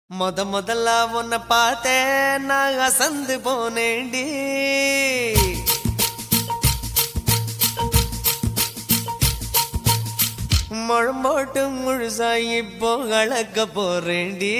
முத முதல்ல உன்னை பார்த்தேன் நான் அசந்து போனேண்டி முழம் போட்டு முழுசா இப்போ கலக்க போறேண்டி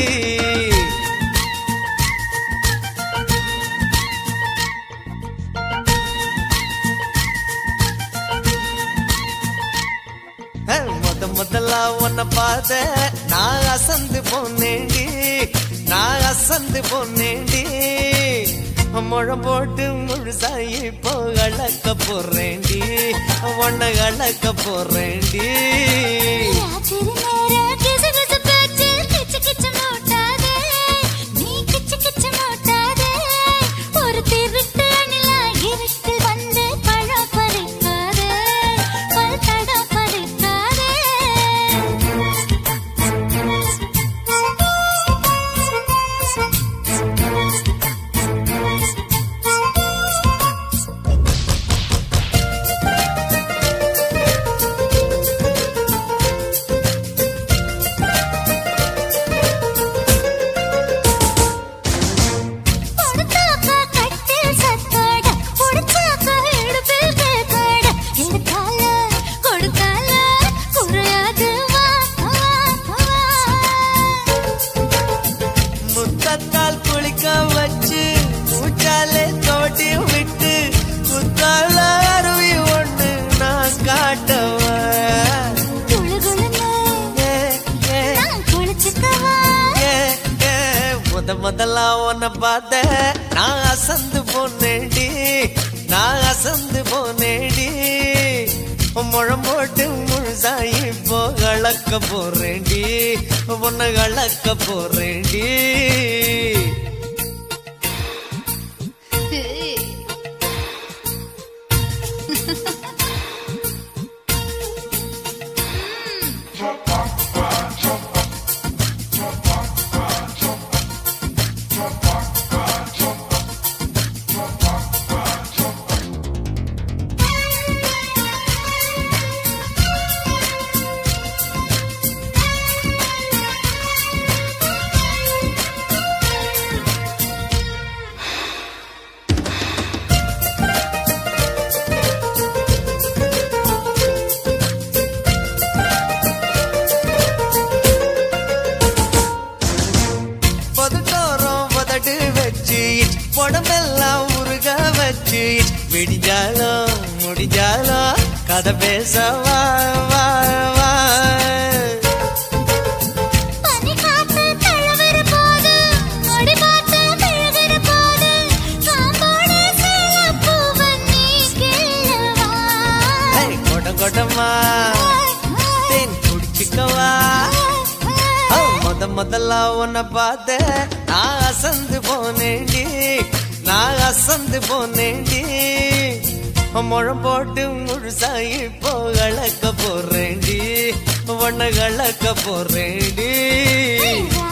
அஹ், முத முதல்ல உன்னை பார்த்தேன் நான் அசந்து போனேண்டி நான் அசந்து போனேண்டி முழம் போட்டு முழுசா இப்போ கலக்க போறேண்டி உன்னை கலக்க போறேண்டி ராத்திரி நேர கிசுகிசு பேச்சு கிச்சு கிச்சு மூட்டாதே. நீ கிச்சு கிச்சு மூட்டாதே. ஒரு திருட்டு அணிலா இருட்டில் வந்து பழம் பறிக்காதே. பல் தடம் பறிக்காதே. கொடுத்தாக்கா கட்டில் சத்தாட, உடுத்தாக்கா இடுப்பில் கேக்காட. எடுத்தால, கொடுத்தால, குறையாது வா, வா, வா. முத்தத்தால் குளிக்க வச்சு மூச்சாலே தோட்டி விட்டு குத்தால அருவி ஒண்ணு நான் காட்டவா குளு குளுன்னு ஏ, ஏ, நான் குளிச்சுக்கவா? ஏ, ஏ. முத முதல்ல உன்னை பார்த்த நான் அசந்து போனேடி நான் அசந்து போனேடி முழம் போட்டு முழுசா இப்போ கலக்க போறேன்டி உன்னை கலக்க போறேன்டி பதுட்டோரம் பதட்டு வச்சு உடம்பெல்லாம் உருக வச்சு விடிஞ்சாலும் முடிஞ்சாலும் கதை பேச வா வா வா பனி காத்து தழுவுற போது, மடி பார்த்து விழுகிற போது, காம்போட சேலப்பூவை நீ கிள்ளவா? ஏய், கொடம் கொடமா தேன் குடிச்சுக்கவா ஆ, முத முதல்ல உன்னை பார்த்த நான் அசந்து போனேண்டி நான் அசந்து போனேண்டி முழம் போட்டு முழுசா இப்போ கலக்க போறேன்டி உன்னை கலக்க போறேன்டி ஏய்,